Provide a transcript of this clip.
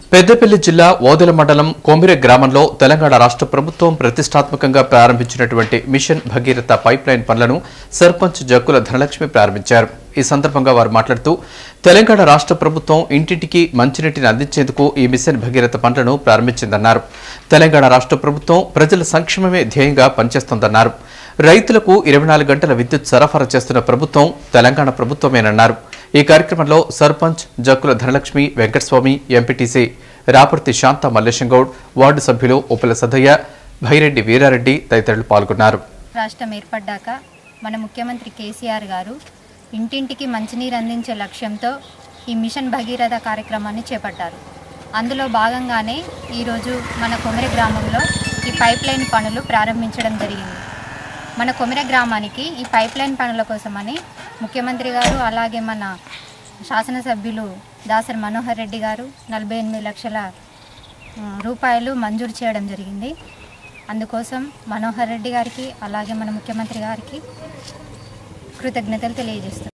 పెద్దపల్లి జిల్లా ఓదెల మండలం కొమిరె గ్రామంలో తెలంగాణ రాష్ట్ర ప్రభుత్వం ప్రతిష్టాత్మకంగా ప్రారంభించినటువంటి మిషన్ భగీరథ పైప్ లైన్ పనులను సర్పంచ్ జక్కుల ధనలక్ష్మి ప్రారంభించారు ఈ సందర్భంగా వారు మాట్లాడుతూ తెలంగాణ రాష్ట్ర ప్రభుత్వం ఇంటింటికి మంచినీటిని అందించేందుకు ఈ మిషన్ భగీరథ పనులను ప్రారంభించిందన్నారు తెలంగాణ రాష్ట్ర ప్రభుత్వం ప్రజల సంక్షేమమే ధ్యేయంగా పనిచేస్తోందన్నారు రైతులకు ఇరవై నాలుగు గంటల విద్యుత్ సరఫరా చేస్తున్న ప్రభుత్వం తెలంగాణ ప్రభుత్వమేనన్నారు ఈ కార్యక్రమంలో సర్పంచ్ జక్కుల ధనలక్ష్మి వెంకటస్వామి ఎంపీటీసీ రాపర్తి శాంత మల్లేశంగౌడ్ వార్డు సభ్యులు ఉప్పల సదయ్య భైరెడ్డి వీరారెడ్డి తదితరులు పాల్గొన్నారు రాష్ట్రం ఏర్పడ్డాక మన ముఖ్యమంత్రి కేసీఆర్ గారు ఇంటింటికి మంచినీరు అందించే లక్ష్యంతో ఈ మిషన్ భగీరథ కార్యక్రమాన్ని చేపట్టారు అందులో భాగంగానే ఈరోజు మన కొమెర గ్రామంలో ఈ పైప్ లైన్ పనులు ప్రారంభించడం జరిగింది మన కొమెర గ్రామానికి ఈ పైప్ లైన్ పనుల కోసమని ముఖ్యమంత్రి గారు అలాగే మన శాసనసభ్యులు దాసరి మనోహర్ రెడ్డి గారు నలభై ఎనిమిది లక్షల ఆ, రూపాయలు మంజూరు చేయడం జరిగింది అందుకోసం మనోహర్ రెడ్డి గారికి అలాగే మన ముఖ్యమంత్రి గారికి కృతజ్ఞతలు తెలియజేస్తున్నాం